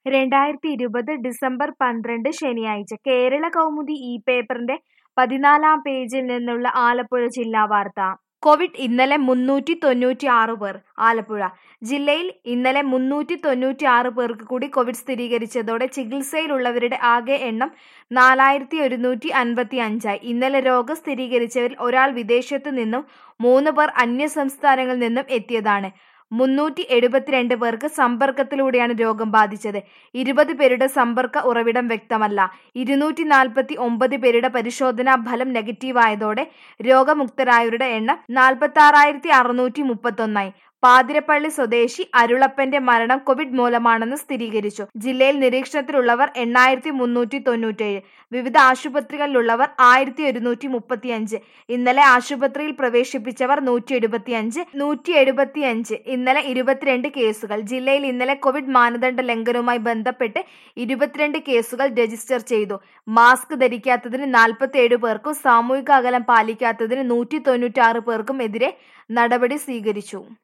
രണ്ടായിരത്തി ഇരുപത് ഡിസംബർ പന്ത്രണ്ട് ശനിയാഴ്ച കേരള കൗമുദി ഈ പേപ്പറിന്റെ പതിനാലാം പേജിൽ നിന്നുള്ള ആലപ്പുഴ ജില്ലാ വാർത്ത കോവിഡ് ഇന്നലെ മുന്നൂറ്റി തൊണ്ണൂറ്റി ആറ് പേർ ആലപ്പുഴ ജില്ലയിൽ ഇന്നലെ മുന്നൂറ്റി തൊണ്ണൂറ്റി ആറ് പേർക്ക് കൂടി കോവിഡ് സ്ഥിരീകരിച്ചതോടെ ചികിത്സയിലുള്ളവരുടെ ആകെ എണ്ണം നാലായിരത്തി ഒരുന്നൂറ്റി അൻപത്തി അഞ്ചായി ഇന്നലെ രോഗം സ്ഥിരീകരിച്ചവരിൽ ഒരാൾ വിദേശത്തു നിന്നും മൂന്ന് പേർ അന്യ സംസ്ഥാനങ്ങളിൽ നിന്നും എത്തിയതാണ് മുന്നൂറ്റി എഴുപത്തിരണ്ട് പേർക്ക് സമ്പർക്കത്തിലൂടെയാണ് രോഗം ബാധിച്ചത് ഇരുപത് പേരുടെ സമ്പർക്ക ഉറവിടം വ്യക്തമല്ല ഇരുന്നൂറ്റി നാൽപ്പത്തി ഒമ്പത് പേരുടെ പരിശോധനാ ഫലം നെഗറ്റീവായതോടെ രോഗമുക്തരായവരുടെ എണ്ണം നാൽപ്പത്തി ആറായിരത്തി അറുന്നൂറ്റി മുപ്പത്തൊന്നായി പാതിരപ്പള്ളി സ്വദേശി അരുളപ്പന്റെ മരണം കോവിഡ് മൂലമാണെന്ന് സ്ഥിരീകരിച്ചു ജില്ലയിൽ നിരീക്ഷണത്തിലുള്ളവർ എണ്ണായിരത്തി മുന്നൂറ്റി തൊണ്ണൂറ്റേഴ് വിവിധ ആശുപത്രികളിലുള്ളവർ ആയിരത്തി ഒരുന്നൂറ്റി മുപ്പത്തിയഞ്ച് ഇന്നലെ ആശുപത്രിയിൽ പ്രവേശിപ്പിച്ചവർ നൂറ്റി എഴുപത്തിയഞ്ച് നൂറ്റി എഴുപത്തിയഞ്ച് ഇന്നലെ ഇരുപത്തിരണ്ട് കേസുകൾ ജില്ലയിൽ ഇന്നലെ കോവിഡ് മാനദണ്ഡ ലംഘനവുമായി ബന്ധപ്പെട്ട് ഇരുപത്തിരണ്ട് കേസുകൾ രജിസ്റ്റർ ചെയ്തു മാസ്ക് ധരിക്കാത്തതിന് നാൽപ്പത്തിയേഴ് പേർക്കും സാമൂഹിക അകലം പാലിക്കാത്തതിന് നൂറ്റി തൊണ്ണൂറ്റി ആറ് പേർക്കും എതിരെ നടപടി സ്വീകരിച്ചു